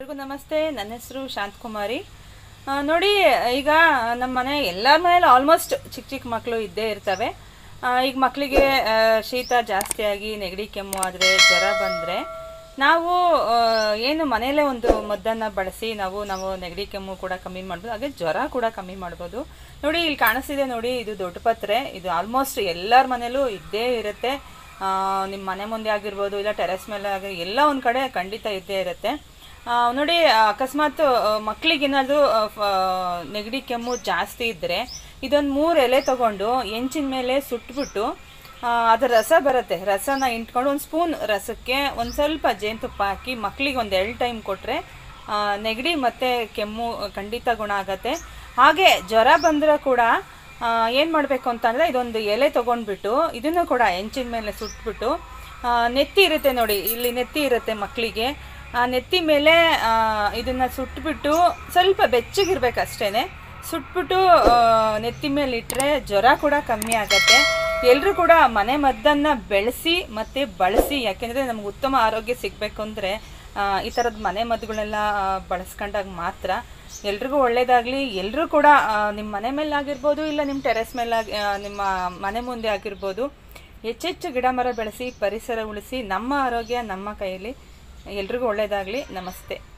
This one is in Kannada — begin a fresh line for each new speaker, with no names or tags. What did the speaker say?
ಎಲ್ರಿಗೂ ನಮಸ್ತೆ ನನ್ನ ಹೆಸರು ಶಾಂತಕುಮಾರಿ ಆ, ನೋಡಿ ಈಗ ನಮ್ಮ ಮನೆ ಎಲ್ಲರ ಮನೇಲಿ ಆಲ್ಮೋಸ್ಟ್ ಚಿಕ್ಕ ಚಿಕ್ಕ ಮಕ್ಕಳು ಇದ್ದೇ ಇರ್ತವೆ ಆ, ಈಗ ಮಕ್ಕಳಿಗೆ ಶೀತ ಜಾಸ್ತಿಯಾಗಿ ನೆಗಡಿ ಕೆಮ್ಮು ಆದರೆ ಜ್ವರ ಬಂದರೆ ನಾವು ಆ, ಏನು ಮನೆಯಲ್ಲೇ ಒಂದು ಮದ್ದನ್ನು ಬಳಸಿ ನಾವು ನಾವು ನೆಗಡಿ ಕೆಮ್ಮು ಕೂಡ ಕಮ್ಮಿ ಮಾಡ್ಬೋದು ಹಾಗೆ ಜ್ವರ ಕೂಡ ಕಮ್ಮಿ ಮಾಡ್ಬೋದು ನೋಡಿ ಇಲ್ಲಿ ಕಾಣಿಸ್ತಿದೆ ನೋಡಿ ಇದು ದೊಡ್ಡ ಪತ್ರೆ ಇದು ಆಲ್ಮೋಸ್ಟ್ ಎಲ್ಲರ ಮನೇಲೂ ಇದ್ದೇ ಇರುತ್ತೆ ನಿಮ್ಮ ಮನೆ ಮುಂದೆ ಆಗಿರ್ಬೋದು ಇಲ್ಲ ಟೆರೆಸ್ ಮೇಲೆ ಆಗಿ ಎಲ್ಲ ಒಂದು ಕಡೆ ಖಂಡಿತ ಇದ್ದೇ ಇರುತ್ತೆ ಆ, ನೋಡಿ ಅಕಸ್ಮಾತ್ ಮಕ್ಕಳಿಗೇನಾದರೂ ನೆಗಡಿ ಕೆಮ್ಮು ಜಾಸ್ತಿ ಇದ್ದರೆ ಇದೊಂದು ಮೂರು ಎಲೆ ತಗೊಂಡು ಹೆಂಚಿನ ಮೇಲೆ ಸುಟ್ಬಿಟ್ಟು ಆ, ಅದರ ರಸ ಬರುತ್ತೆ ರಸನ ಇಂಟ್ಕೊಂಡು ಒಂದು ಸ್ಪೂನ್ ರಸಕ್ಕೆ ಒಂದು ಸ್ವಲ್ಪ ಜೇನುತುಪ್ಪ ಹಾಕಿ ಮಕ್ಕಳಿಗೆ ಒಂದು ಎರಡು ಟೈಮ್ ಕೊಟ್ಟರೆ ನೆಗಡಿ ಮತ್ತು ಕೆಮ್ಮು ಖಂಡಿತ ಗುಣ ಆಗುತ್ತೆ ಹಾಗೆ ಜ್ವರ ಬಂದರೆ ಕೂಡ ಏನು ಮಾಡಬೇಕು ಅಂತಂದರೆ ಇದೊಂದು ಎಲೆ ತೊಗೊಂಡ್ಬಿಟ್ಟು ಇದನ್ನು ಕೂಡ ಹೆಂಚಿನ ಮೇಲೆ ಸುಟ್ಬಿಟ್ಟು ಆ, ನೆತ್ತಿ ಇರುತ್ತೆ ನೋಡಿ ಇಲ್ಲಿ ನೆತ್ತಿ ಇರುತ್ತೆ ಮಕ್ಕಳಿಗೆ ಆ ನೆತ್ತಿ ಮೇಲೆ ಆ, ಇದನ್ನ ಸುಟ್ಬಿಟ್ಟು ಸ್ವಲ್ಪ ಬೆಚ್ಚಗಿರ್ಬೇಕು ಅಷ್ಟೇ ಸುಟ್ಬಿಟ್ಟು ಆ, ನೆತ್ತಿ ಮೇಲೆ ಇಟ್ಟರೆ ಜ್ವರ ಕೂಡ ಕಮ್ಮಿ ಆಗುತ್ತೆ ಎಲ್ಲರೂ ಕೂಡ ಮನೆ ಮದ್ದನ್ನು ಬೆಳೆಸಿ ಮತ್ತು ಬಳಸಿ ಯಾಕೆಂದರೆ ನಮ್ಗೆ ಉತ್ತಮ ಆರೋಗ್ಯ ಸಿಗಬೇಕು ಅಂದರೆ ಈ ಥರದ ಮನೆ ಮದ್ದುಗಳೆಲ್ಲ ಆ, ಬಳಸ್ಕೊಂಡಾಗ ಮಾತ್ರ ಎಲ್ರಿಗೂ ಒಳ್ಳೇದಾಗಲಿ ಎಲ್ಲರೂ ಕೂಡ ಆ, ನಿಮ್ಮ ಮನೆ ಮೇಲೆ ಆಗಿರ್ಬೋದು ಇಲ್ಲ ನಿಮ್ಮ ಟೆರೆಸ್ ಮೇಲೆ ಆಗಿ- ಆ, ನಿಮ್ಮ ಮನೆ ಮುಂದೆ ಆಗಿರ್ಬೋದು ಹೆಚ್ಚೆಚ್ಚು ಗಿಡ ಮರ ಬೆಳೆಸಿ ಪರಿಸರ ಉಳಿಸಿ ನಮ್ಮ ಆರೋಗ್ಯ ನಮ್ಮ ಕೈಯಲ್ಲಿ ಎಲ್ರಿಗೂ ಒಳ್ಳೇದಾಗಲಿ ನಮಸ್ತೆ